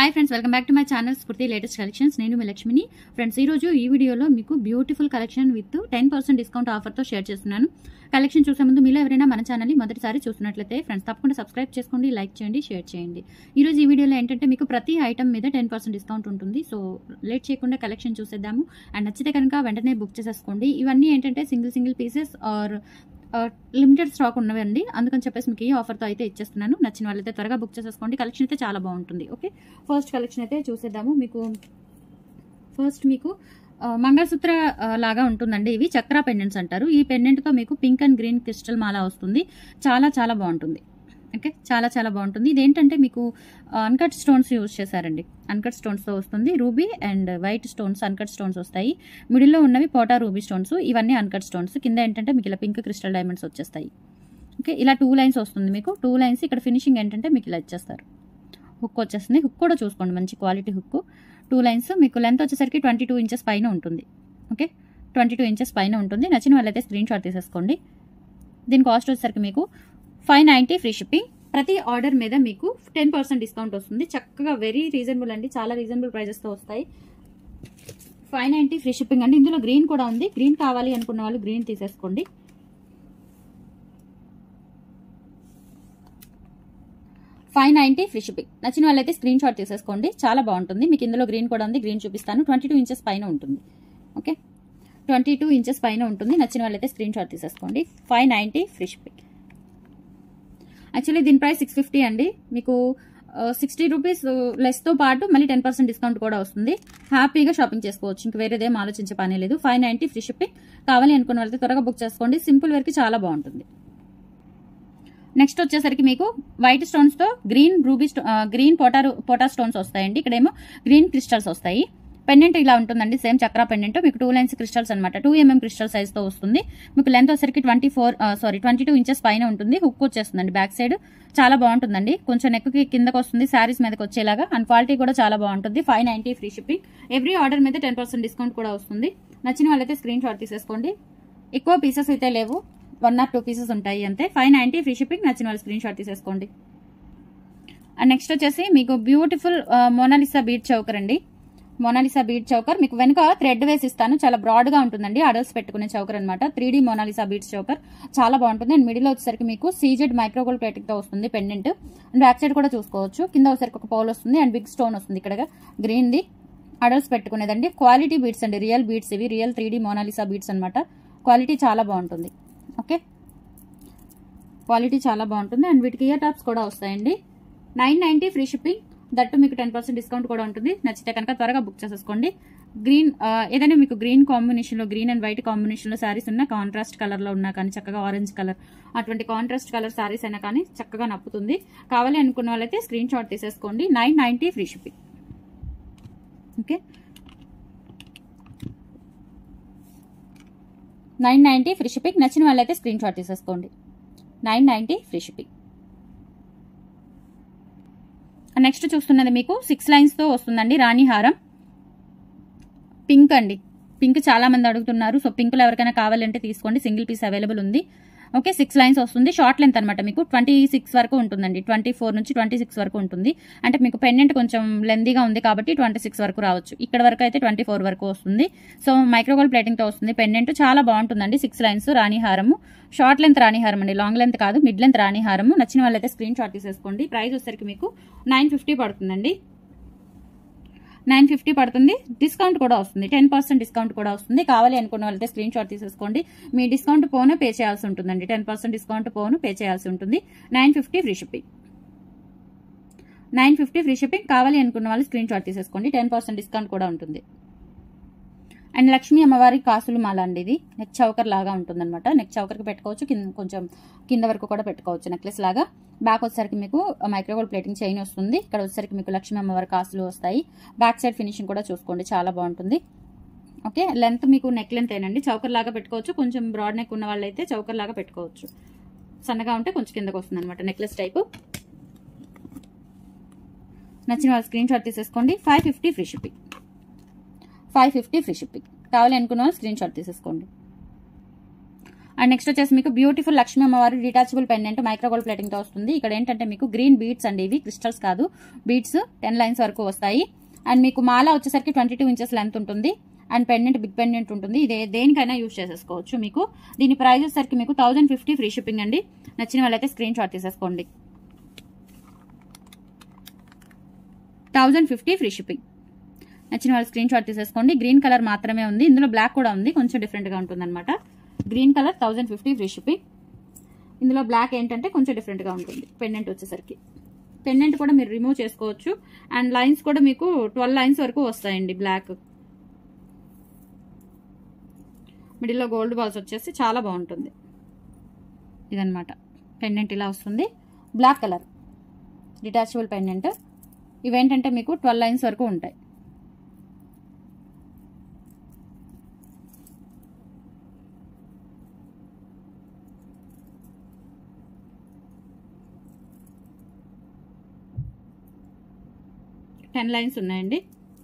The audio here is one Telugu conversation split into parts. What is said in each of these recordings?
hi friends welcome back to my channel Spoorthi latest collections నేను మీ లక్ష్మిని ఫ్రెండ్స్ ఈ రోజు ఈ వీడియోలో మీకు beautiful collection with ten percent discount ఆఫర్తో షేర్ చేస్తున్నాను కలెక్షన్ చూసే ముందు మీలో ఎవరైనా మన ఛానల్ని మొదటిసారి చూస్తున్నట్లయితే ఫ్రెండ్స్ తప్పకుండా సబ్స్క్రైబ్ చేసుకోండి లైక్ చేయండి షేర్ చేయండి ఈ రోజు ఈ వీడియోలో ఏంటంటే మీకు ప్రతి ఐటమ్ మీద టెన్ పర్సెంట్ డిస్కౌంట్ ఉంటుంది సో లేట్ చేయకుండా కలెక్షన్ చూసేద్దాము అండ్ నచ్చితే కనుక వెంటనే బుక్ చేసేసుకోండి ఇవన్నీ ఏంటంటే single single pieces are limited stock ఉన్నవండి అందుకని చెప్పేసి మీకు ఈ ఆఫర్తో అయితే ఇచ్చేస్తున్నాను నచ్చిన వాళ్ళైతే త్వరగా బుక్ చేసేసుకోండి కలెక్షన్ అయితే చాలా బాగుంటుంది ఓకే ఫస్ట్ కలెక్షన్ అయితే చూసేద్దాము మీకు ఫస్ట్ మీకు ఆ, మంగళసూత్ర ఆ, లాగా ఉంటుందండి ఇవి చక్ర పెండెంట్స్ అంటారు ఈ పెండెంట్తో మీకు పింక్ అండ్ గ్రీన్ క్రిస్టల్ మాల వస్తుంది చాలా చాలా బాగుంటుంది ఓకే చాలా చాలా బాగుంటుంది ఇదేంటంటే మీకు అన్కట్ స్టోన్స్ యూజ్ చేశారండి అన్కట్ స్టోన్స్తో వస్తుంది ruby and white stones uncut stones వస్తాయి మిడిల్లో ఉన్నవి పోటా రూబీ స్టోన్స్ ఇవన్నీ అన్కట్ స్టోన్స్ కింద ఏంటంటే మీకు ఇలా పింక్ క్రిస్టల్ డైమండ్స్ వచ్చేస్తాయి ఓకే ఇలా టూ లైన్స్ వస్తుంది మీకు టూ లైన్స్ ఇక్కడ ఫినిషింగ్ ఏంటంటే మీకు ఇలా ఇచ్చేస్తారు హుక్ వచ్చేస్తుంది హుక్ కూడా చూసుకోండి మంచి క్వాలిటీ హుక్ టూ లైన్స్ మీకు లెంత్ వచ్చేసరికి ట్వంటీ టూ ఇంచెస్ పైన ఉంటుంది ఓకే ట్వంటీ టూ ఇంచెస్ పైన ఉంటుంది నచ్చిన వాళ్ళైతే స్క్రీన్ షాట్ తీసేసుకోండి దీని కాస్ట్ వచ్చేసరికి మీకు ఫైవ్ నైంటీ ఫ్రీ షిప్పింగ్ ప్రతి ఆర్డర్ మీద మీకు టెన్ పర్సెంట్ డిస్కౌంట్ వస్తుంది చక్కగా వెరీ రీజనబుల్ అండి చాలా రీజనబుల్ ప్రైజెస్తో వస్తాయి ఫైవ్ నైంటీ ఫ్రీ షిప్పింగ్ అండి ఇందులో గ్రీన్ కూడా ఉంది గ్రీన్ కావాలి అనుకున్న వాళ్ళు గ్రీన్ తీసేసుకోండి ఫైవ్ నైంటీ ఫ్రీ షిప్పింగ్ నచ్చిన వాళ్ళైతే స్క్రీన్ షాట్ తీసేసుకోండి చాలా బాగుంటుంది మీకు ఇందులో గ్రీన్ కూడా ఉంది గ్రీన్ చూపిస్తాను ట్వంటీ టూ ఇంచెస్ పైన ఉంటుంది ఓకే ట్వంటీ టూ ఇంచెస్ పైన ఉంటుంది నచ్చిన వాళ్ళైతే స్క్రీన్ షాట్ తీసేసుకోండి five ninety free shipping actually దీని ప్రైస్ సిక్స్ ఫిఫ్టీ అండి మీకు సిక్స్టీ రూపీస్ లెస్తో పాటు మళ్ళీ టెన్ పర్సెంట్ డిస్కౌంట్ కూడా వస్తుంది హ్యాపీగా షాపింగ్ చేసుకోవచ్చు ఇంక వేరేదేం ఆలోచించే పని లేదు ఫైవ్ నైంటీ ఫ్రీ షిప్పింగ్ కావాలి అనుకున్న వాళ్ళకి త్వరగా బుక్ చేసుకోండి సింపుల్ వేర్కి చాలా బాగుంటుంది నెక్స్ట్ వచ్చేసరికి మీకు వైట్ స్టోన్స్ తో గ్రీన్ రూబీ గ్రీన్ పోటారు పోటా స్టోన్స్ వస్తాయండి ఇక్కడేమో గ్రీన్ క్రిస్టల్స్ వస్తాయి పెండెంట్ ఇలా ఉంటుందండి సేమ్ చక్ర పెండెంట్ మీకు టూ లైన్స్ క్రిస్టల్స్ అనమాట టూ ఎంఎం క్రిస్టల్ సైజ్ తో వస్తుంది మీకు లెంత్ వచ్చేసరికి twenty four sorry twenty two inches పైన ఉంటుంది హుక్ వచ్చేస్తుందండి బ్యాక్ సైడ్ చాలా బాగుంటుందండి కొంచెం నెక్కి కిందకు వస్తుంది శారీస్ మీదకి వచ్చేలాగా అండ్ క్వాలిటీ కూడా చాలా బాగుంటుంది five ninety free shipping every order మీద టెన్ పర్సెంట్ డిస్కౌంట్ కూడా వస్తుంది నచ్చిన వాళ్ళైతే స్క్రీన్ షాట్ తీసేసుకోండి ఎక్కువ పీసెస్ అయితే లేవు వన్ ఆర్ టూ పీసెస్ ఉంటాయి అంతే ఫైవ్ నైంటీ ఫ్రీ షిప్పింగ్ నచ్చిన వాళ్ళు స్క్రీన్ షాట్ తీసేసుకోండి అండ్ నెక్స్ట్ వచ్చేసి మీకు బ్యూటిఫుల్ మోనాలిసా బీట్ చౌకర్ అండి మోనాలిసా బీట్ చౌకర్ మీకు వెనుక థ్రెడ్ వేసి ఇస్తాను చాలా బ్రాడ్ గా ఉంటుందండి అడల్స్ పెట్టుకునే చౌకర్ అనమాట three D Mona Lisa bead choker చాలా బాగుంటుంది అండ్ మిడిల్ వచ్చేసరికి మీకు సీజెడ్ మైక్రోగోల్ ప్లేటింగ్ తో వస్తుంది పెండెంట్ అండ్ బ్యాక్ సైడ్ కూడా చూసుకోవచ్చు కింద వచ్చేసరికి ఒక పౌల్ వస్తుంది అండ్ బిగ్ స్టోన్ వస్తుంది ఇక్కడ గ్రీన్ ది అడల్ట్స్ పెట్టుకునేదండి క్వాలిటీ బీట్స్ అండి రియల్ బీట్స్ ఇవి real three D Mona Lisa beads అనమాట క్వాలిటీ చాలా బాగుంటుంది ఓకే క్వాలిటీ చాలా బాగుంటుంది అండ్ వీటికి ఇయర్ టాప్స్ కూడా వస్తాయండి nine ninety free shipping that మీకు టెన్ పర్సెంట్ డిస్కౌంట్ కూడా ఉంటుంది నచ్చితే కనుక త్వరగా బుక్ చేసేసుకోండి గ్రీన్ ఏదైనా మీకు గ్రీన్ కాంబినేషన్లో గ్రీన్ అండ్ వైట్ కాంబినేషన్లో శారీస్ ఉన్న కాంట్రాస్ట్ కలర్లో ఉన్నా కానీ చక్కగా ఆరెంజ్ కలర్ అటువంటి కాంట్రాస్ట్ కలర్ శారీస్ అయినా కానీ చక్కగా నప్పుతుంది కావాలి అనుకున్న వాళ్ళైతే స్క్రీన్ షాట్ తీసేసుకోండి nine ninety free shipping okay nine ninety free shipping నచ్చిన వాళ్ళైతే స్క్రీన్ షాట్ తీసేసుకోండి nine ninety free shipping next చూస్తున్నది మీకు సిక్స్ లైన్స్తో వస్తుందండి రాణి హారం పింక్ అండి పింక్ చాలా మంది అడుగుతున్నారు సో పింక్లో ఎవరికైనా కావాలంటే తీసుకోండి సింగిల్ పీస్ అవైలబుల్ ఉంది ఓకే సిక్స్ లైన్స్ వస్తుంది షార్ట్ లెంత్ అనమాట మీకు ట్వంటీ సిక్స్ వరకు ఉంటుందండి ట్వంటీ ఫోర్ నుంచి ట్వంటీ సిక్స్ వరకు ఉంటుంది అంటే మీకు పెండెంట్ కొంచెం లెందీగా ఉంది కాబట్టి ట్వంటీ సిక్స్ వరకు రావచ్చు ఇక్కడ వరకు అయితే ట్వంటీ ఫోర్ వరకు వస్తుంది సో మైక్రోగోల్ ప్లేటింగ్తో వస్తుంది పెండెంట్ చాలా బాగుంటుందండి సిక్స్ లైన్స్ రాణిహారము షార్ట్ లెంత్ రాణిహారం అండి లాంగ్ లెంత్ కాదు మిడ్ లెంత్ రాణిహారము నచ్చిన వాళ్ళైతే స్క్రీన్ షాట్ తీసేసుకోండి ప్రైస్ వచ్చేసరికి మీకు నైన్ ఫిఫ్టీ పడుతుందండి నైన్ ఫిఫ్టీ పడుతుంది డిస్కౌంట్ కూడా వస్తుంది టెన్ పర్సెంట్ డిస్కౌంట్ కూడా వస్తుంది కావాలి అనుకున్న వాళ్ళైతే స్క్రీన్ షాట్ తీసేసుకోండి మీ డిస్కౌంట్ పోను పే చేయాల్సి ఉంటుందండి టెన్ పర్సెంట్ డిస్కౌంట్ పోను పే చేయాల్సి ఉంటుంది nine fifty free shipping nine fifty free shipping కావాలి అనుకున్న వాళ్ళు స్క్రీన్ షాట్ తీసేసుకోండి టెన్ పర్సెంట్ డిస్కౌంట్ కూడా ఉంటుంది అండ్ లక్ష్మీ అమ్మవారి కాసులు మాల అండి ఇది నెక్ చౌకర్ లాగా ఉంటుందన్నమాట నెక్ చౌకర్కి పెట్టుకోవచ్చు కింద కొంచెం కింద వరకు కూడా పెట్టుకోవచ్చు నెక్లెస్ లాగా బ్యాక్ వచ్చేసరికి మీకు మైక్రోగోల్డ్ ప్లేటింగ్ చైన్ వస్తుంది ఇక్కడ వచ్చేసరికి మీకు లక్ష్మీ అమ్మవారి కాసులు వస్తాయి బ్యాక్ సైడ్ ఫినిషింగ్ కూడా చూసుకోండి చాలా బాగుంటుంది ఓకే లెంత్ మీకు నెక్ లెంత్ ఏనండి చౌకర్ లాగా పెట్టుకోవచ్చు కొంచెం బ్రాడ్ నెక్ ఉన్న వాళ్ళైతే చౌకర్ లాగా పెట్టుకోవచ్చు సన్నగా ఉంటే కొంచెం కిందకు వస్తుంది అనమాట నెక్లెస్ టైపు నచ్చిన వాళ్ళు స్క్రీన్ షాట్ తీసేసుకోండి five fifty free shipping five fifty free shipping కావాలి అనుకున్న వాళ్ళు స్క్రీన్ షాట్ తీసేసుకోండి అండ్ నెక్స్ట్ వచ్చేసి మీకు బ్యూటిఫుల్ లక్ష్మీ అమ్మవారి డిటాచబుల్ పెండెంట్ మైక్రోగోల్డ్ ప్లేటింగ్ తో వస్తుంది ఇక్కడ ఏంటంటే మీకు గ్రీన్ బీడ్స్ అండి ఇవి క్రిస్టల్స్ కాదు బీడ్స్ టెన్ లైన్స్ వరకు వస్తాయి అండ్ మీకు మాల వచ్చేసరికి ట్వంటీ టూ ఇంచెస్ లెంత్ ఉంటుంది అండ్ పెండెంట్ బిగ్ పెండెంట్ ఉంటుంది ఇదే దేనికైనా యూజ్ చేసేసుకోవచ్చు మీకు దీని ప్రైస్ వచ్చేసరికి మీకు థౌసండ్ ఫిఫ్టీ ఫ్రీ షిప్పింగ్ అండి నచ్చిన వాళ్ళైతే స్క్రీన్ షాట్ తీసేసుకోండి థౌజండ్ ఫిఫ్టీ ఫ్రీ షిప్పింగ్ నచ్చిన వాళ్ళు స్క్రీన్ షాట్ తీసేసుకోండి గ్రీన్ కలర్ మాత్రమే ఉంది ఇందులో బ్లాక్ కూడా ఉంది కొంచెం డిఫరెంట్గా ఉంటుంది అనమాట green colour thousand fifty free shipping ఇందులో బ్లాక్ ఏంటంటే కొంచెం డిఫరెంట్గా ఉంటుంది పెండెంట్ వచ్చేసరికి పెండెంట్ కూడా మీరు రిమూవ్ చేసుకోవచ్చు అండ్ లైన్స్ కూడా మీకు ట్వెల్వ్ లైన్స్ వరకు వస్తాయండి బ్లాక్ మిడిల్లో గోల్డ్ బాల్స్ వచ్చేసి చాలా బాగుంటుంది ఇదనమాట పెండెంట్ ఇలా వస్తుంది బ్లాక్ కలర్ డిటాచబుల్ పెండెంట్ ఇవేంటంటే మీకు ట్వెల్వ్ లైన్స్ వరకు ఉంటాయి టెన్ లైన్స్ ఉన్నాయండి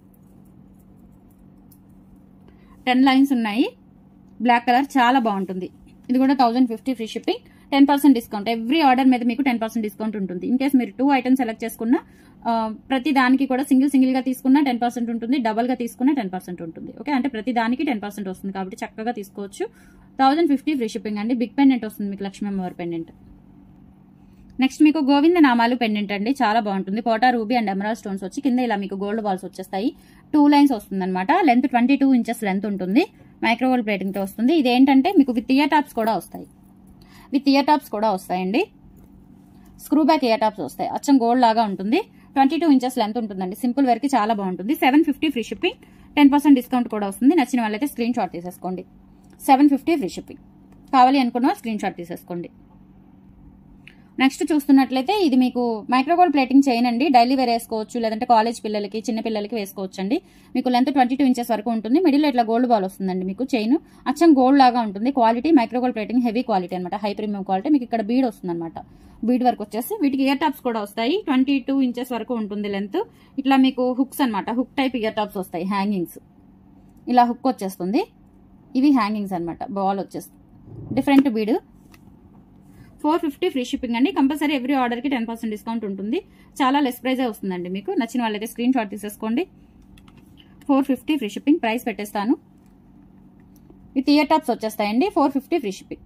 టెన్ లైన్స్ ఉన్నాయి బ్లాక్ కలర్ చాలా బాగుంటుంది ఇది కూడా thousand fifty free shipping ten percent discount every order మీద మీకు టెన్ పర్సెంట్ డిస్కౌంట్ ఉంటుంది ఇన్ కేస్ మీరు టూ ఐటమ్స్ సెలెక్ట్ చేసుకున్న ఆ, ప్రతి దానికి కూడా సింగిల్ సింగిల్ గా తీసుకున్నా టెన్ పర్సెంట్ ఉంటుంది డబల్ గా తీసుకున్నా టెన్ పర్సెంట్ ఉంటుంది ఓకే అంటే ప్రతి దానికి టెన్ పర్సెంట్ వస్తుంది కాబట్టి చక్కగా తీసుకోవచ్చు థౌసండ్ ఫిఫ్టీ ఫ్రీ షిప్పింగ్ అండి బిగ్ పెండెంట్ వస్తుంది మీకు లక్ష్మీ అమ్మవారి పెండెంట్ నెక్స్ట్ మీకు గోవింద నామాలు పెండెంట్ అండి చాలా బాగుంటుంది పోటా రూబీ అండ్ ఎమరాల్ స్టోన్స్ వచ్చి కింద ఇలా మీకు గోల్డ్ బాల్స్ వచ్చేస్తాయి టూ లైన్స్ వస్తుంది అనమాట length twenty two inches length ఉంటుంది మైక్రోవేవ్ ప్లేటింగ్ తో వస్తుంది ఇది ఏంటంటే మీకు విత్ ఇయర్ టాప్స్ కూడా వస్తాయి విత్ ఇయర్ టాప్స్ కూడా వస్తాయండి స్క్రూ బ్యాక్ ఇయర్ టాప్స్ వస్తాయి అచ్చం గోల్డ్ లాగా ఉంటుంది ట్వంటీ టూ ఇంచెస్ లెంత్ ఉంటుందండి సింపుల్ వేర్ కి చాలా బాగుంటుంది seven fifty free shipping ten percent discount కూడా వస్తుంది నచ్చిన వాళ్ళైతే స్క్రీన్ షాట్ తీసేసుకోండి సెవెన్ ఫిఫ్టీ ఫ్రీ షిప్పింగ్ కావాలి అనుకున్న వాళ్ళు స్క్రీన్ షాట్ తీసేసుకోండి నెక్స్ట్ చూస్తున్నట్లయితే ఇది మీకు మైక్రోగోల్డ్ ప్లేటింగ్ చైన్ అండి డైలీ వేర్ వేసుకోవచ్చు లేదంటే కాలేజ్ పిల్లలకి చిన్న పిల్లలకి వేసుకోవచ్చు అండి మీకు లెంత్ ట్వంటీ టూ ఇంచెస్ వరకు ఉంటుంది మిడిల్ ఇట్లా గోల్డ్ బాల్ వస్తుందండి మీకు చైన్ అచ్చం గోల్డ్ లాగా ఉంటుంది quality micro gold plating heavy quality అనమాట హై ప్రీమియం క్వాలిటీ మీకు ఇక్కడ బీడ్ వస్తుంది అనమాట బీడ్ వరకు వచ్చేసి వీటికి ఇయర్ టాప్స్ కూడా వస్తాయి ట్వంటీ టూ ఇంచెస్ వరకు ఉంటుంది లెంత్ ఇట్లా మీకు హుక్స్ అనమాట హుక్ టైప్ ఇయర్ టాప్స్ వస్తాయి హ్యాంగింగ్స్ ఇలా హుక్ వచ్చేస్తుంది ఇవి హ్యాంగింగ్స్ అనమాట బాల్ వచ్చేస్తుంది different bead four fifty free shipping అండి కంపల్సరీ ఎవ్రీ ఆర్డర్కి టెన్ పర్సెంట్ డిస్కౌంట్ ఉంటుంది చాలా లెస్ ప్రైజే వస్తుందండి మీకు నచ్చిన వాళ్ళైతే స్క్రీన్ షాట్ తీసేసుకోండి four fifty free shipping price పెట్టేస్తాను విత్ ఇయర్ టాప్స్ వచ్చేస్తాయండి four fifty free shipping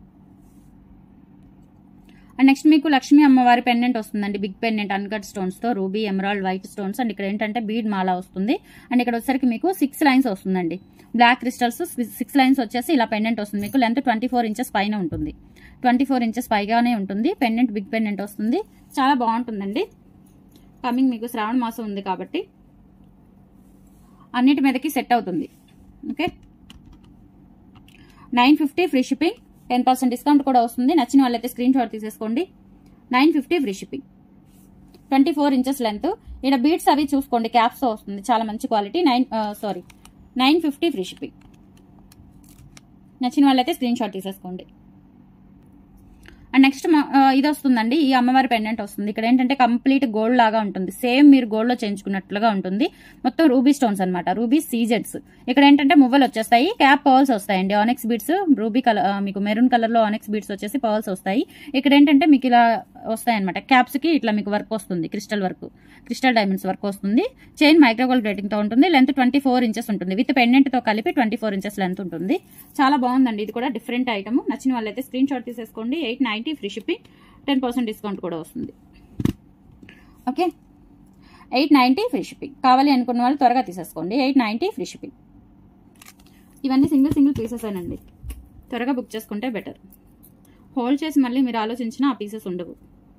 and next మీకు లక్ష్మీ అమ్మవారి పెండెంట్ వస్తుందండి బిగ్ పెండెంట్ అన్కట్ స్టోన్స్ తో ruby emerald white stones and ఇక్కడ ఏంటంటే బీడ్ మాల వస్తుంది అండ్ ఇక్కడ వచ్చేసరికి మీకు సిక్స్ లైన్స్ వస్తుందండి బ్లాక్ క్రిస్టల్స్ సిక్స్ లైన్స్ వచ్చేసి ఇలా పెండెంట్ వస్తుంది మీకు లెంత్ ట్వంటీ ఫోర్ ఇంచెస్ పైన ఉంటుంది ట్వంటీ ఫోర్ ఇంచెస్ పైగానే ఉంటుంది పెండెంట్ బిగ్ పెండెంట్ వస్తుంది చాలా బాగుంటుందండి కమింగ్ మీకు శ్రావణ మాసం ఉంది కాబట్టి అన్నిటి మీదకి సెట్ అవుతుంది okay nine fifty free shipping ten percent discount కూడా వస్తుంది నచ్చిన వాళ్ళైతే స్క్రీన్ షాట్ తీసేసుకోండి nine fifty free shipping twenty four inches length ఇక్కడ బీట్స్ అవి చూసుకోండి క్యాప్స్తో వస్తుంది చాలా మంచి quality nine sorry nine fifty free shipping నచ్చిన వాళ్ళైతే స్క్రీన్ షాట్ తీసేసుకోండి అండ్ నెక్స్ట్ ఇది వస్తుందండి ఈ అమ్మవారి పెండెంట్ వస్తుంది ఇక్కడ ఏంటంటే కంప్లీట్ గోల్డ్ లాగా ఉంటుంది సేమ్ మీరు గోల్డ్ లో చేయించుకున్నట్లుగా ఉంటుంది మొత్తం రూబీ స్టోన్స్ అనమాట రూబీ సీజెడ్స్ ఇక్కడ ఏంటంటే మువ్వలు వచ్చేస్తాయి క్యాప్ పర్ల్స్ వస్తాయండి ఆనెక్స్ బీడ్స్ రూబీ కలర్ మీకు మెరూన్ కలర్ లో ఆనెక్స్ బీడ్స్ వచ్చేసి పర్ల్స్ వస్తాయి ఇక్కడ ఏంటంటే మీకు ఇలా వస్తాయి అనమాట క్యాప్స్ కి ఇట్లా మీకు వర్క్ వస్తుంది crystal work crystal diamonds work వస్తుంది చైన్ మైక్రోగోల్డ్ రేటింగ్ తో ఉంటుంది లెంత్ ట్వంటీ ఫోర్ ఇంచెస్ ఉంటుంది విత్ పెండెంట్ తో కలిపి ట్వంటీ ఫోర్ ఇంచెస్ లెంత్ ఉంటుంది చాలా బాగుందండి ఇది కూడా డిఫరెంట్ ఐటమ్ నచ్చిన వాళ్ళైతే స్క్రీన్ షాట్ తీసేసుకోండి eight ninety free shipping ten percent discount కూడా వస్తుంది okay eight ninety free shipping కావాలి అనుకున్న వాళ్ళు త్వరగా తీసేసుకోండి ఎయిట్ నైంటీ ఫ్రీ షిప్పింగ్ ఇవన్నీ సింగిల్ సింగిల్ పీసెస్ అండి త్వరగా బుక్ చేసుకుంటే బెటర్ హోల్డ్ చేసి మళ్ళీ మీరు ఆలోచించిన ఆ పీసెస్ ఉండవు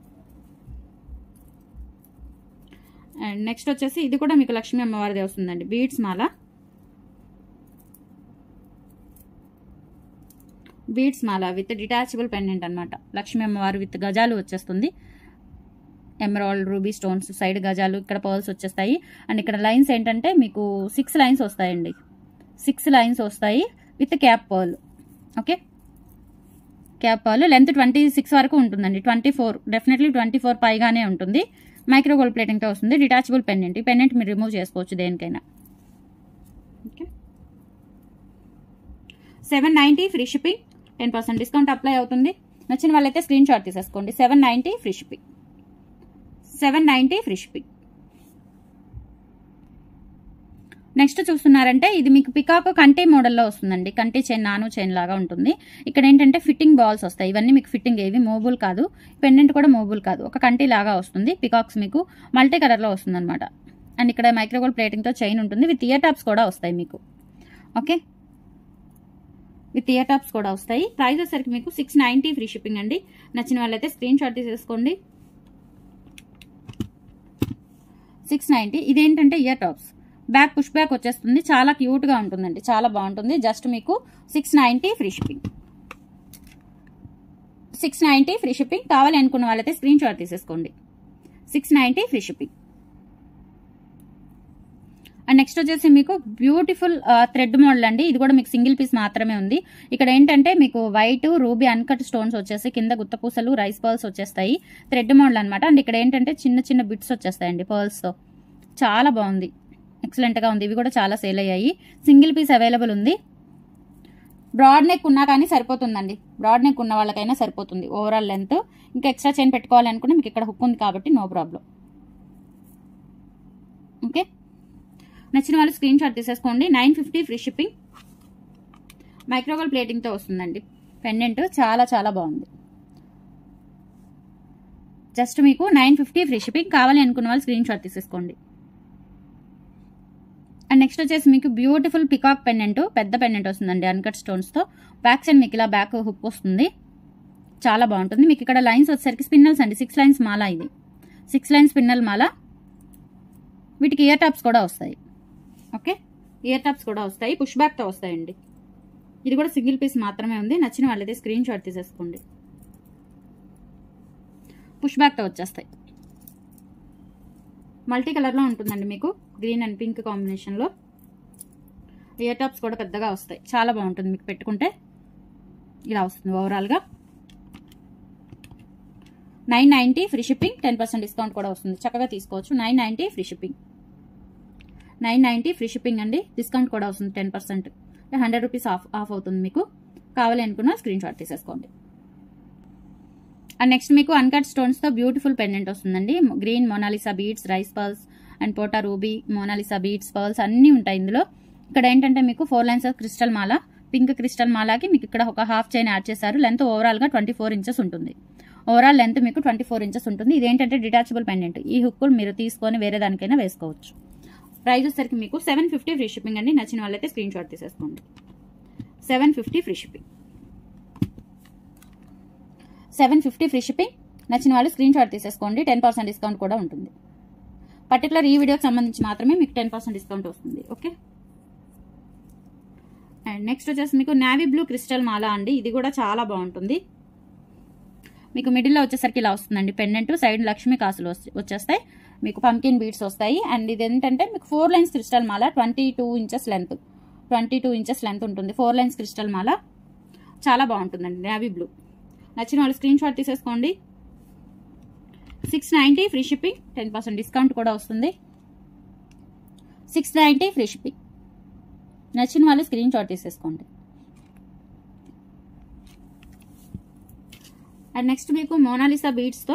అండ్ నెక్స్ట్ వచ్చేసి ఇది కూడా మీకు లక్ష్మీ అమ్మవారిది వస్తుందండి బీడ్స్ మాల బీడ్స్ మాల విత్ డిటాచబుల్ పెండెంట్ అనమాట లక్ష్మీ అమ్మవారు విత్ గజాలు వచ్చేస్తుంది ఎమరాల్డ్ రూబీ స్టోన్స్ సైడ్ గజాలు ఇక్కడ పర్ల్స్ వచ్చేస్తాయి అండ్ ఇక్కడ లైన్స్ ఏంటంటే మీకు సిక్స్ లైన్స్ వస్తాయండి సిక్స్ లైన్స్ వస్తాయి with cap pearl okay cap pearl length twenty six వరకు ఉంటుందండి twenty four definitely twenty four పైగానే ఉంటుంది మైక్రో గోల్డ్ ప్లేటింగ్తో వస్తుంది డిటాచబుల్ పెండెంట్ ఈ పెండెంట్ మీరు రిమూవ్ చేసుకోవచ్చు దేనికైనా okay seven ninety free shipping ten percent discount apply అవుతుంది నచ్చిన వాళ్ళైతే స్క్రీన్ షాట్ తీసేసుకోండి seven ninety free shipping seven ninety free shipping next చూస్తున్నారంటే ఇది మీకు పికాక్ కంటే మోడల్లో వస్తుందండి కంటే చైన్ నాను చైన్ లాగా ఉంటుంది ఇక్కడ ఏంటంటే ఫిట్టింగ్ బాల్స్ వస్తాయి ఇవన్నీ మీకు ఫిట్టింగ్ ఏవి మూబుల్ కాదు పెండెంట్ కూడా మూబుల్ కాదు ఒక కంటి లాగా వస్తుంది పికాక్స్ మీకు మల్టీ కలర్లో వస్తుంది అనమాట అండ్ ఇక్కడ మైక్రోగోల్ ప్లేటింగ్తో చైన్ ఉంటుంది విత్ ఇయర్ టాప్స్ కూడా వస్తాయి మీకు ఓకే విత్ ఇయర్ టాప్స్ కూడా వస్తాయి ప్రైస్ వచ్చేసరికి మీకు సిక్స్ నైంటీ ఫ్రీ షిప్పింగ్ అండి నచ్చిన వాళ్ళైతే స్క్రీన్ షాట్ తీసేసుకోండి సిక్స్ నైంటీ ఇదేంటంటే ear tops back push back వచ్చేస్తుంది చాలా క్యూట్గా ఉంటుందండి చాలా బాగుంటుంది జస్ట్ మీకు six ninety free shipping six ninety free shipping కావాలి అనుకున్న వాళ్ళైతే స్క్రీన్ షాట్ తీసేసుకోండి six ninety free shipping and next వచ్చేసి మీకు బ్యూటిఫుల్ థ్రెడ్ మోడల్ అండి ఇది కూడా మీకు సింగిల్ పీస్ మాత్రమే ఉంది ఇక్కడ ఏంటంటే మీకు వైట్ రూబీ అన్కట్ స్టోన్స్ వచ్చేసి కింద గుత్తపూసలు రైస్ పర్ల్స్ వచ్చేస్తాయి థ్రెడ్ మోడల్ అనమాట అండ్ ఇక్కడ ఏంటంటే చిన్న చిన్న బిట్స్ వచ్చేస్తాయండి పర్ల్స్తో చాలా బాగుంది ఎక్సలెంట్గా ఉంది ఇవి కూడా చాలా సేల్ అయ్యాయి సింగిల్ పీస్ అవైలబుల్ ఉంది బ్రాడ్ నెక్ ఉన్నా కానీ సరిపోతుందండి బ్రాడ్ నెక్ ఉన్న వాళ్ళకైనా సరిపోతుంది ఓవరాల్ లెంత్ ఇంకా ఎక్స్ట్రా చైన్ పెట్టుకోవాలనుకుంటే మీకు ఇక్కడ హుక్ ఉంది కాబట్టి నో ప్రాబ్లం ఓకే నచ్చిన వాళ్ళు స్క్రీన్ షాట్ తీసేసుకోండి nine fifty free shipping microwave ప్లేటింగ్తో వస్తుందండి పెండెంట్ చాలా చాలా బాగుంది జస్ట్ మీకు నైన్ ఫిఫ్టీ ఫ్రీ షిప్పింగ్ కావాలి అనుకున్న వాళ్ళు స్క్రీన్ షాట్ తీసేసుకోండి అండ్ నెక్స్ట్ వచ్చేసి మీకు బ్యూటిఫుల్ పికాక్ పెండెంట్ పెద్ద పెండెంట్ వస్తుందండి అన్కట్ స్టోన్స్తో బ్యాక్ సైడ్ మీకు ఇలా బ్యాక్ హుక్ వస్తుంది చాలా బాగుంటుంది మీకు ఇక్కడ లైన్స్ వచ్చేసరికి స్పిన్నల్స్ అండి సిక్స్ లైన్స్ మాల ఇది సిక్స్ లైన్స్ స్పిన్నల్ మాల వీటికి ఇయర్ టాప్స్ కూడా వస్తాయి ఓకే ఇయర్ టాప్స్ కూడా వస్తాయి పుష్ బ్యాక్తో వస్తాయండి ఇది కూడా సింగిల్ పీస్ మాత్రమే ఉంది నచ్చిన వాళ్ళైతే స్క్రీన్ షాట్ తీసేసుకోండి పుష్ బ్యాక్తో వచ్చేస్తాయి మల్టీ కలర్లో ఉంటుందండి మీకు గ్రీన్ అండ్ పింక్ కాంబినేషన్లో ఇయర్ టాప్స్ కూడా పెద్దగా వస్తాయి చాలా బాగుంటుంది మీకు పెట్టుకుంటే ఇలా వస్తుంది ఓవరాల్గా nine ninety free shipping ten percent discount కూడా వస్తుంది చక్కగా తీసుకోవచ్చు nine ninety free shipping nine ninety free shipping అండి డిస్కౌంట్ కూడా వస్తుంది ten percent hundred rupees off off అవుతుంది మీకు కావాలి అనుకున్న స్క్రీన్ షాట్ తీసేసుకోండి అండ్ నెక్స్ట్ మీకు అన్కట్ స్టోన్స్తో బ్యూటిఫుల్ పెండెంట్ వస్తుందండి green Monalisa beads rice pearls and పోటా రూబీ మోనాలిసా బీడ్స్ పర్ల్స్ అన్నీ ఉంటాయి ఇందులో ఇక్కడ ఏంటంటే మీకు four lines of crystal Mala pink crystal మాలాకి మీకు ఇక్కడ ఒక హాఫ్ చైన్ యాడ్ చేశారు లెంత్ ఓవరాల్గా ట్వంటీ ఫోర్ ఇంచెస్ ఉంటుంది ఓవరాల్ లెంత్ మీకు ట్వంటీ ఫోర్ ఇంచెస్ ఉంటుంది ఇదేంటంటే డిటాచబుల్ పెండెంట్ ఈ హుక్ మీరు తీసుకొని వేరే దానికైనా వేసుకోవచ్చు ప్రైస్ వచ్చేసరికి మీకు సెవెన్ ఫిఫ్టీ ఫ్రీ షిప్పింగ్ అండి నచ్చిన వాళ్ళైతే స్క్రీన్ షాట్ తీసేసుకోండి seven fifty free shipping seven fifty free shipping నచ్చిన వాళ్ళు స్క్రీన్ షాట్ తీసేసుకోండి టెన్ పర్సెంట్ డిస్కౌంట్ కూడా ఉంటుంది పర్టికులర్ ఈ వీడియోకి సంబంధించి మాత్రమే మీకు టెన్ పర్సెంట్ డిస్కౌంట్ వస్తుంది ఓకే అండ్ నెక్స్ట్ వచ్చేసి మీకు నావీ బ్లూ క్రిస్టల్ మాల అండి ఇది కూడా చాలా బాగుంటుంది మీకు మిడిల్లో వచ్చేసరికి ఇలా వస్తుందండి పెండెంట్ సైడ్ లక్ష్మీ కాసులు వచ్చేస్తాయి మీకు పంకిన్ బీడ్స్ వస్తాయి అండ్ ఇది ఏంటంటే మీకు ఫోర్ లైన్స్ క్రిస్టల్ మాల twenty two inches length twenty two inches length ఉంటుంది ఫోర్ లైన్స్ క్రిస్టల్ మాల చాలా బాగుంటుందండి నావీ బ్లూ నచ్చిన వాళ్ళు స్క్రీన్ షాట్ తీసేసుకోండి six ninety free shipping ten percent discount కూడా వస్తుంది సిక్స్ నైంటీ ఫ్రీ షిప్పింగ్ నచ్చిన వాళ్ళు స్క్రీన్ షాట్ తీసేసుకోండి అండ్ నెక్స్ట్ మీకు మోనాలిసా బీడ్స్తో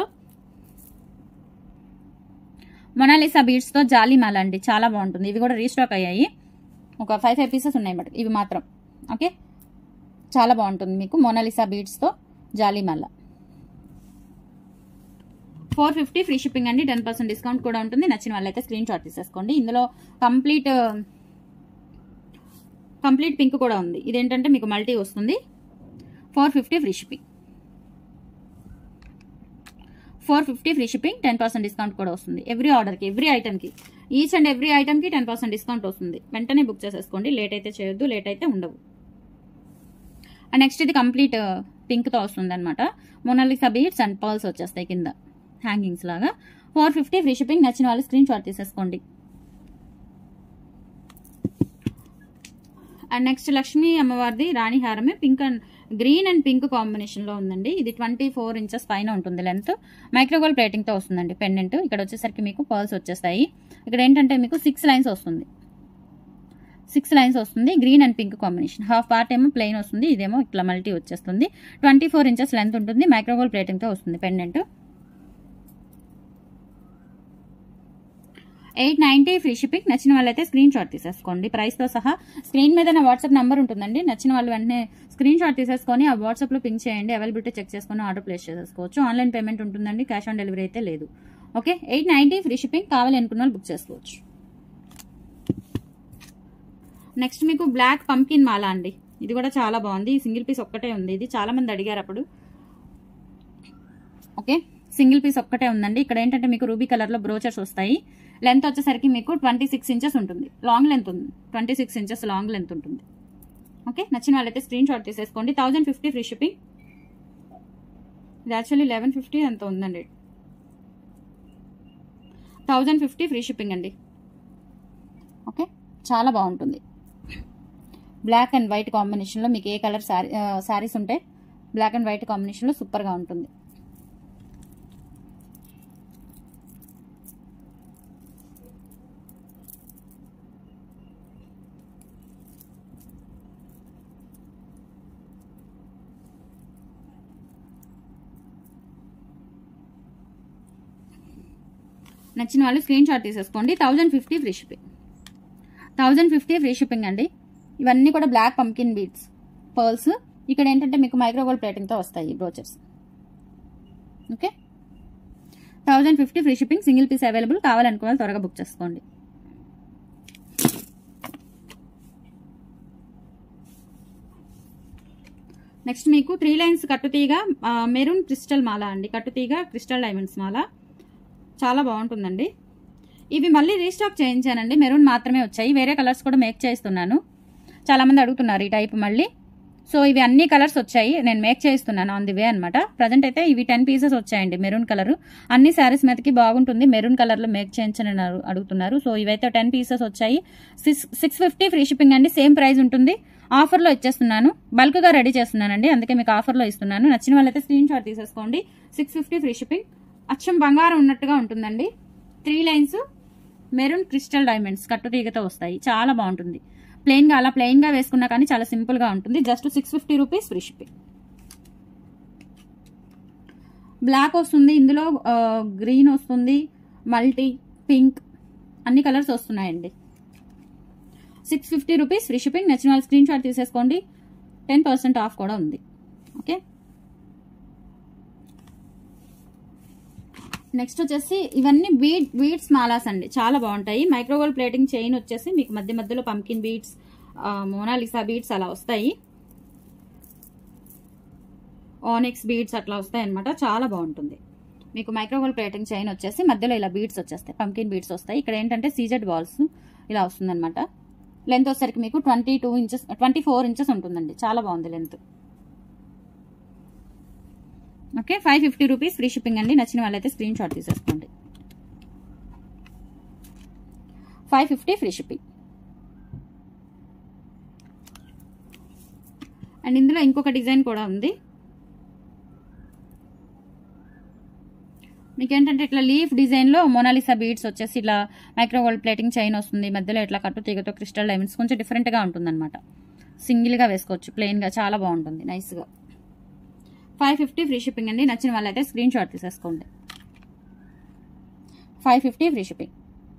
మొనాలిసా బీడ్స్తో జాలీ మాల అండి చాలా బాగుంటుంది ఇవి కూడా రీస్టాక్ అయ్యాయి ఒక ఫైవ్ ఫైవ్ పీసెస్ ఉన్నాయి మేడం ఇవి మాత్రం ఓకే చాలా బాగుంటుంది మీకు మోనాలిసా బీడ్స్తో జాలీ మాల ఫోర్ ఫిఫ్టీ ఫ్రీ షిప్పింగ్ అండి టెన్ పర్సెంట్ డిస్కౌంట్ కూడా ఉంటుంది నచ్చిన వాళ్ళైతే స్క్రీన్ షాట్ తీసేసుకోండి ఇందులో కంప్లీట్ కంప్లీట్ పింక్ కూడా ఉంది ఇదేంటంటే మీకు మల్టీ వస్తుంది four fifty free shipping four fifty free shipping ten percent discount కూడా వస్తుంది ఎవ్రీ ఆర్డర్కి ఎవ్రీ ఐటమ్కి ఈచ్ అండ్ ఎవ్రీ ఐటమ్కి టెన్ పర్సెంట్ డిస్కౌంట్ వస్తుంది వెంటనే బుక్ చేసేసుకోండి లేట్ అయితే చేయొద్దు లేట్ అయితే ఉండవు అండ్ నెక్స్ట్ ఇది కంప్లీట్ పింక్తో వస్తుంది అనమాట మొనాలిసా బీడ్స్ అండ్ పర్ల్స్ వచ్చేస్తాయి కింద హ్యాంగింగ్స్ లాగా ఫోర్ ఫిఫ్టీ ఫ్రీ షిప్పింగ్ నచ్చిన వాళ్ళు స్క్రీన్ షాట్ తీసేసుకోండి అండ్ నెక్స్ట్ లక్ష్మీ అమ్మవారిది రాణి హారమే pink and green and pink కాంబినేషన్లో ఉందండి ఇది ట్వంటీ ఫోర్ ఇంచెస్ పైన ఉంటుంది లెంత్ మైక్రోగోల్ ప్లేటింగ్తో వస్తుందండి పెండెంట్ ఇక్కడ వచ్చేసరికి మీకు పర్ల్స్ వచ్చేస్తాయి ఇక్కడ ఏంటంటే మీకు సిక్స్ లైన్స్ వస్తుంది సిక్స్ లైన్స్ వస్తుంది green and pink combination half part ఏమో ప్లెయిన్ వస్తుంది ఇదేమో ఇట్లా మల్టీ వచ్చేస్తుంది ట్వంటీ ఫోర్ ఇంచెస్ లెంత్ ఉంటుంది మైక్రోగోల్ ప్లేటింగ్తో వస్తుంది pendant eight ninety free shipping నచ్చిన వాళ్ళైతే స్క్రీన్ షాట్ తీసేసుకోండి ప్రైస్తో సహా స్క్రీన్ మీద నా వాట్సాప్ నెంబర్ ఉంటుందండి నచ్చిన వాళ్ళు వెంటనే స్క్రీన్ షాట్ తీసేసుకొని ఆ వాట్సాప్లో పింక్ చేయండి అవైలబిలిటీ చెక్ చేసుకొని ఆర్డర్ ప్లేస్ చేసేసుకోవచ్చు ఆన్లైన్ పేమెంట్ ఉంటుందండి క్యాష్ ఆన్ డెలివరీ అయితే లేదు okay eight ninety free shipping కావాలి అనుకున్న వాళ్ళు బుక్ చేసుకోవచ్చు నెక్స్ట్ మీకు బ్లాక్ పంకిన్ మాల అండి ఇది కూడా చాలా బాగుంది సింగిల్ పీస్ ఒక్కటే ఉంది ఇది చాలా మంది అడిగారు అప్పుడు ఓకే సింగిల్ పీస్ ఒక్కటే ఉందండి ఇక్కడ ఏంటంటే మీకు రూబీ కలర్లో బ్రోచర్స్ వస్తాయి లెంత్ వచ్చేసరికి మీకు ట్వంటీ సిక్స్ ఇంచెస్ ఉంటుంది లాంగ్ లెంత్ ఉంది twenty six inches long length ఉంటుంది ఓకే నచ్చిన వాళ్ళైతే స్క్రీన్ షాట్ తీసేసుకోండి థౌజండ్ ఫిఫ్టీ ఫ్రీ షిప్పింగ్ ఇది యాక్చువల్లీ లెవెన్ ఫిఫ్టీ ఎంత ఉందండి థౌజండ్ ఫిఫ్టీ ఫ్రీ షిప్పింగ్ అండి ఓకే చాలా బాగుంటుంది బ్లాక్ అండ్ వైట్ కాంబినేషన్లో మీకు ఏ కలర్ శారీ శారీస్ ఉంటే బ్లాక్ అండ్ వైట్ కాంబినేషన్లో సూపర్గా ఉంటుంది నచ్చిన వాళ్ళు స్క్రీన్ షాట్ తీసేసుకోండి thousand fifty free shipping thousand fifty free shipping అండి ఇవన్నీ కూడా బ్లాక్ పంకిన్ బీడ్స్ పర్ల్స్ ఇక్కడ ఏంటంటే మీకు మైక్రోగోల్డ్ ప్లేటింగ్తో వస్తాయి brooches okay thousand fifty free shipping single piece available కావాలనుకున్న వాళ్ళు త్వరగా బుక్ చేసుకోండి నెక్స్ట్ మీకు త్రీ లైన్స్ కట్టుతీగ మెరూన్ క్రిస్టల్ మాల అండి కట్టుతీగ క్రిస్టల్ డైమండ్స్ మాల చాలా బాగుంటుందండి ఇవి మళ్ళీ రీస్టాక్ చేయించానండి మెరూన్ మాత్రమే వచ్చాయి వేరే కలర్స్ కూడా మేక్ చేస్తున్నాను చాలామంది అడుగుతున్నారు ఈ టైప్ మళ్ళీ సో ఇవి అన్ని కలర్స్ వచ్చాయి నేను మేక్ చేస్తున్నాను ఆన్ ది వే అనమాట ప్రజెంట్ అయితే ఇవి టెన్ పీసెస్ వచ్చాయండి మెరూన్ కలర్ అన్ని శారీస్ మీదకి బాగుంటుంది మెరూన్ కలర్లో మేక్ చేయించని అడుగుతున్నారు సో ఇవైతే టెన్ పీసెస్ వచ్చాయి six six fifty free shipping అండి సేమ్ ప్రైస్ ఉంటుంది ఆఫర్లో ఇచ్చేస్తున్నాను బల్క్గా రెడీ చేస్తున్నానండి అందుకే మీకు ఆఫర్లో ఇస్తున్నాను నచ్చిన వాళ్ళైతే స్క్రీన్ షాట్ తీసేసుకోండి సిక్స్ ఫిఫ్టీ ఫ్రీ షిప్పింగ్ అచ్చం బంగారం ఉన్నట్టుగా ఉంటుందండి three lines maroon crystal diamonds కట్టుతీగతో వస్తాయి చాలా బాగుంటుంది ప్లెయిన్గా అలా ప్లెయిన్గా వేసుకున్నా కానీ చాలా సింపుల్గా ఉంటుంది just six fifty rupees free shipping black వస్తుంది ఇందులో గ్రీన్ వస్తుంది మల్టీ పింక్ అన్ని కలర్స్ వస్తున్నాయండి six fifty rupees free shipping నచ్చిన వాళ్ళు స్క్రీన్ షాట్ తీసేసుకోండి టెన్ పర్సెంట్ ఆఫ్ కూడా ఉంది ఓకే నెక్స్ట్ వచ్చేసి ఇవన్నీ బీడ్ బీడ్స్ మాలాస్ అండి చాలా బాగుంటాయి మైక్రోగోల్డ్ ప్లేటింగ్ చైన్ వచ్చేసి మీకు మధ్య మధ్యలో పంకిన్ బీడ్స్ మోనాలిసా బీడ్స్ అలా వస్తాయి ఆనిక్స్ బీడ్స్ అట్లా వస్తాయి అనమాట చాలా బాగుంటుంది మీకు మైక్రోగోల్డ్ ప్లేటింగ్ చైన్ వచ్చేసి మధ్యలో ఇలా బీడ్స్ వచ్చేస్తాయి పంకిన్ బీడ్స్ వస్తాయి ఇక్కడ ఏంటంటే సీజెడ్ బాల్స్ ఇలా వస్తుందన్నమాట లెంత్ వచ్చేసరికి మీకు twenty two inches twenty four inches ఉంటుందండి చాలా బాగుంది length okay five fifty rupees free shipping అండి నచ్చిన వాళ్ళైతే స్క్రీన్ షాట్ తీసేసుకోండి five fifty free shipping and ఇందులో ఇంకొక డిజైన్ కూడా ఉంది మీకు ఏంటంటే ఇట్లా లీఫ్ డిజైన్లో మోనాలిసా బీడ్స్ వచ్చేసి ఇలా మైక్రోగోల్డ్ ప్లేటింగ్ చైన్ వస్తుంది మధ్యలో ఇట్లా కట్టు తీగతో క్రిస్టల్ డైమండ్స్ కొంచెం డిఫరెంట్గా ఉంటుందన్నమాట సింగిల్గా వేసుకోవచ్చు ప్లెయిన్గా చాలా బాగుంటుంది నైస్గా ఫైవ్ ఫిఫ్టీ ఫ్రీ షిప్పింగ్ అండి నచ్చిన వాళ్ళైతే స్క్రీన్ షాట్ తీసేసుకోండి five fifty free shipping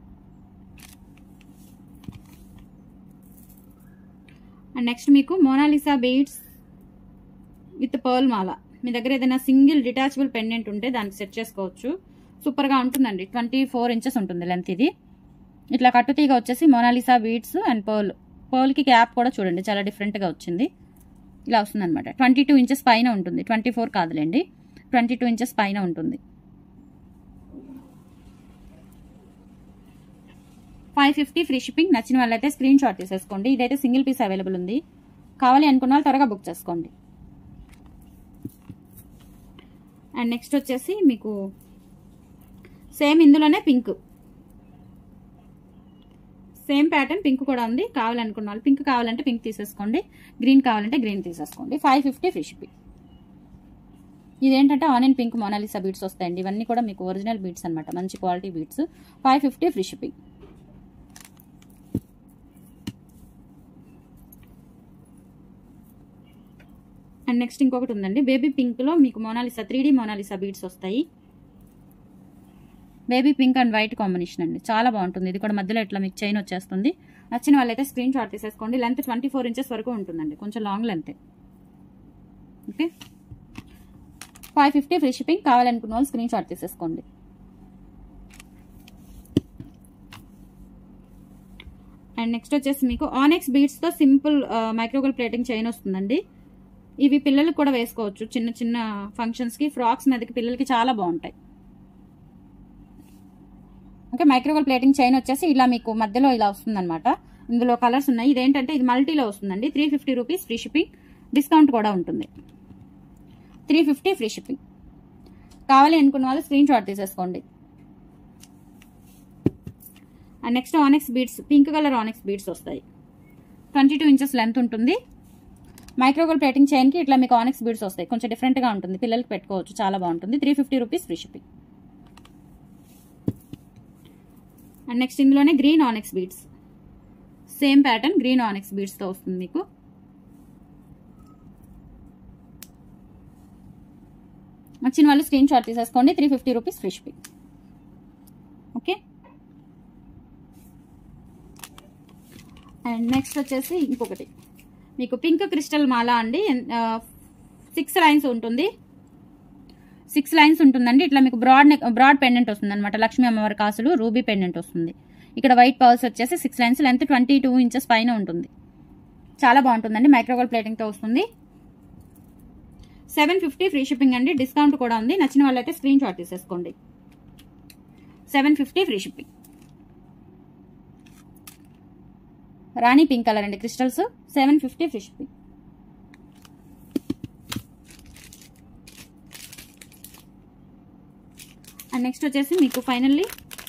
and next మీకు మోనాలిసా బీడ్స్ విత్ పర్ల్ మాల మీ దగ్గర ఏదైనా సింగిల్ డిటాచబుల్ పెండెంట్ ఉంటే దానికి సెట్ చేసుకోవచ్చు సూపర్గా ఉంటుందండి ట్వంటీ ఫోర్ ఇంచెస్ ఉంటుంది లెంత్ ఇది ఇట్లా కట్టుతీగ వచ్చేసి మోనాలిసా బీడ్స్ అండ్ పర్ల్ పర్ల్కి క్యాప్ కూడా చూడండి చాలా డిఫరెంట్గా వచ్చింది ఇలా వస్తుంది అనమాట ట్వంటీ టూ ఇంచెస్ పైన ఉంటుంది ట్వంటీ ఫోర్ కాదులేండి ట్వంటీ టూ ఇంచెస్ పైన ఉంటుంది ఫైవ్ ఫిఫ్టీ ఫ్రీ షిప్పింగ్ నచ్చిన వాళ్ళైతే స్క్రీన్ షాట్ తీసేసుకోండి ఇదైతే సింగిల్ పీస్ అవైలబుల్ ఉంది కావాలి అనుకున్న వాళ్ళు త్వరగా బుక్ చేసుకోండి అండ్ నెక్స్ట్ వచ్చేసి మీకు సేమ్ ఇందులోనే పింక్ సేమ్ ప్యాటర్న్ పింక్ కూడా ఉంది కావాలనుకున్న వాళ్ళు పింక్ కావాలంటే పింక్ తీసేసుకోండి గ్రీన్ కావాలంటే గ్రీన్ తీసేసుకోండి ఫైవ్ ఫిఫ్టీ ఫ్రీ షిప్పింగ్ ఇదేంటంటే ఆనియన్ పింక్ మోనాలిసా బీట్స్ వస్తాయండి ఇవన్నీ కూడా మీకు ఒరిజినల్ బీట్స్ అనమాట మంచి quality beads five fifty free shipping and next ఇంకొకటి ఉందండి బేబీ పింక్లో మీకు Monalisa three D Monalisa beads వస్తాయి baby pink and white combination అండి చాలా బాగుంటుంది ఇది కూడా మధ్యలో ఇట్లా మీకు చైన్ వచ్చేస్తుంది నచ్చిన వాళ్ళైతే స్క్రీన్ షాట్ తీసేసుకోండి లెంత్ ట్వంటీ ఫోర్ ఇంచెస్ వరకు ఉంటుందండి కొంచెం long length okay five fifty free shipping కావాలనుకున్న వాళ్ళు స్క్రీన్ షాట్ తీసేసుకోండి అండ్ నెక్స్ట్ వచ్చేసి మీకు ఆనెక్స్ బీడ్స్తో సింపుల్ మైక్రోగల్ ప్లేటింగ్ చైన్ వస్తుందండి ఇవి పిల్లలకు కూడా వేసుకోవచ్చు చిన్న చిన్న ఫంక్షన్స్కి ఫ్రాక్స్ మీదకి పిల్లలకి చాలా బాగుంటాయి ఓకే మైక్రోవేవ్ ప్లేటింగ్ చైన్ వచ్చేసి ఇలా మీకు మధ్యలో ఇలా వస్తుందన్నమాట ఇందులో కలర్స్ ఉన్నాయి ఇదేంటంటే ఇది మల్టీలో వస్తుందండి three fifty rupees free shipping discount కూడా ఉంటుంది త్రీ ఫిఫ్టీ ఫ్రీ షిప్పింగ్ కావాలి అనుకున్న వాళ్ళు స్క్రీన్ షాట్ తీసేసుకోండి and next onyx beads pink colour onyx beads వస్తాయి ట్వంటీ టూ ఇంచెస్ లెంత్ ఉంటుంది మైక్రోగోల్ ప్లేటింగ్ చైన్కి ఇట్లా మీకు ఆనెక్స్ బీడ్స్ వస్తాయి కొంచెం డిఫరెంట్గా ఉంటుంది పిల్లలకి పెట్టుకోవచ్చు చాలా బాగుంటుంది three fifty rupees free shipping and next ఇందులోనే green onyx beads same pattern green onyx బీడ్స్తో వస్తుంది మీకు వచ్చిన వాళ్ళు స్క్రీన్ షాట్ తీసేసుకోండి three fifty rupees free shipping okay and next వచ్చేసి ఇంకొకటి మీకు పింక్ క్రిస్టల్ మాల అండి సిక్స్ లైన్స్ ఉంటుంది సిక్స్ లైన్స్ ఉంటుందండి ఇట్లా మీకు బ్రాడ్ నెక్ బ్రాడ్ పెండెంట్ వస్తుంది అనమాట లక్ష్మీ అమ్మవారి కాసులు రూబీ పెండెంట్ వస్తుంది ఇక్కడ వైట్ పర్ల్స్ వచ్చేసి six lines length twenty two inches పైన ఉంటుంది చాలా బాగుంటుందండి మైక్రోగోల్ ప్లేటింగ్తో వస్తుంది సెవెన్ ఫిఫ్టీ ఫ్రీ షిప్పింగ్ అండి డిస్కౌంట్ కూడా ఉంది నచ్చిన వాళ్ళైతే స్క్రీన్ షాట్ తీసేసుకోండి seven fifty free shipping rani pink colour అండి crystals seven fifty free shipping and next వచ్చేసి మీకు ఫైనల్లీ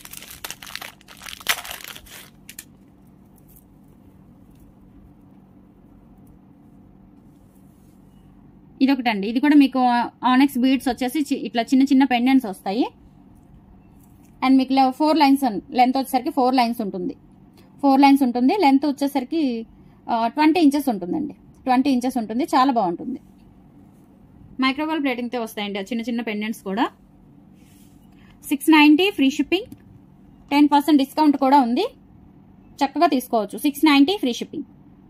ఇదొకటండి ఇది కూడా మీకు ఆనెక్స్ బీడ్స్ వచ్చేసి చి- ఇట్లా చిన్న చిన్న పెండెంట్స్ వస్తాయి అండ్ మీకు ఫోర్ లైన్స్ లెంత్ వచ్చేసరికి ఫోర్ లైన్స్ ఉంటుంది ఫోర్ లైన్స్ ఉంటుంది లెంత్ వచ్చేసరికి ట్వంటీ ఇంచెస్ ఉంటుందండి ట్వంటీ ఇంచెస్ ఉంటుంది చాలా బాగుంటుంది మైక్రోవేవ్ ప్లేటింగ్తో వస్తాయండి ఆ చిన్న చిన్న పెండెంట్స్ కూడా six ninety free shipping ten percent discount కూడా ఉంది చక్కగా తీసుకోవచ్చు సిక్స్ నైంటీ ఫ్రీ షిప్పింగ్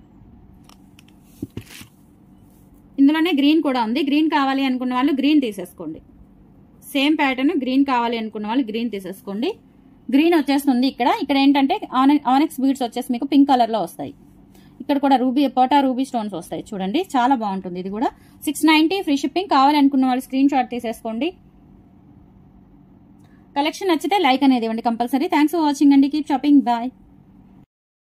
ఇందులోనే గ్రీన్ కూడా ఉంది గ్రీన్ కావాలి అనుకున్న వాళ్ళు గ్రీన్ తీసేసుకోండి సేమ్ ప్యాటర్న్ గ్రీన్ కావాలి అనుకున్న వాళ్ళు గ్రీన్ తీసేసుకోండి గ్రీన్ వచ్చేస్తుంది ఇక్కడ ఇక్కడ ఏంటంటే ఆనెక్స్ బీడ్స్ వచ్చేసి మీకు పింక్ కలర్ లో వస్తాయి ఇక్కడ కూడా రూబీ పోటా రూబీ స్టోన్స్ వస్తాయి చూడండి చాలా బాగుంటుంది ఇది కూడా సిక్స్ నైన్టీ ఫ్రీ షిప్పింగ్ కావాలి అనుకున్న వాళ్ళు స్క్రీన్ షాట్ తీసేసుకోండి కలెక్షన్ నచ్చితే లైక్ అనేది ఇవ్వండి కంపల్సరీ థ్యాంక్స్ ఫర్ వాచింగ్ అండి కీప్ షాపింగ్ బాయ్